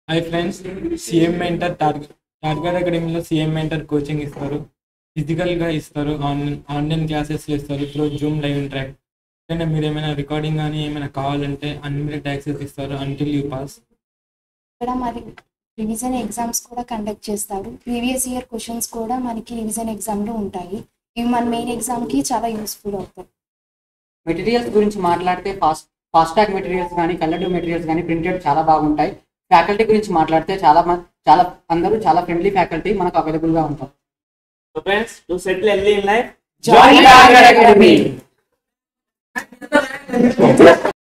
Hi friends CM mentor target target అకాడమీలో CM mentor coaching ఇస్తారు ఫిజికల్గా ఇస్తారు ఆన్లైన్ ఆన్లైన్ క్లాసెస్ ఇస్తారు త్రూ జూమ్ లైవ్ ఇంటరాక్ట్ అంటే మీరు ఏమైనా రికార్డింగ్ కానీ ఏమైనా కావాలంటే అన్లిమిటెడ్ యాక్సెస్ ఇస్తారు అంటిల్ యూ పాస్ ఇక్కడ మరి రివిజన్ ఎగ్జామ్స్ కూడా కండక్ట్ చేస్తారు ప్రీవియస్ ఇయర్ క్వశ్చన్స్ కూడా మనకి రివిజన్ ఎగ్జామ్లో ఉంటాయి ఇవి మన మెయిన్ ఎగ్జామ్కి చాలా యూస్ఫుల్ అవుతాయి మెటీరియల్స్ గురించి మాట్లాడితే ఫాస్ట్ ఫాస్ట్ ట్రాక్ మెటీరియల్స్ కానీ కలర్టివ్ మెటీరియల్స్ కానీ ప్రింటెడ్ చాలా బాగుంటాయి ఫ్యాకల్టీ గురించి మాట్లాడితే చాలా మ- చాలా అందరూ చాలా ఫ్రెండ్లీ ఫ్యాకల్టీ మనకు అవైలబుల్ గా ఉంటారు So friends, to settle early in life, Join Target Academy.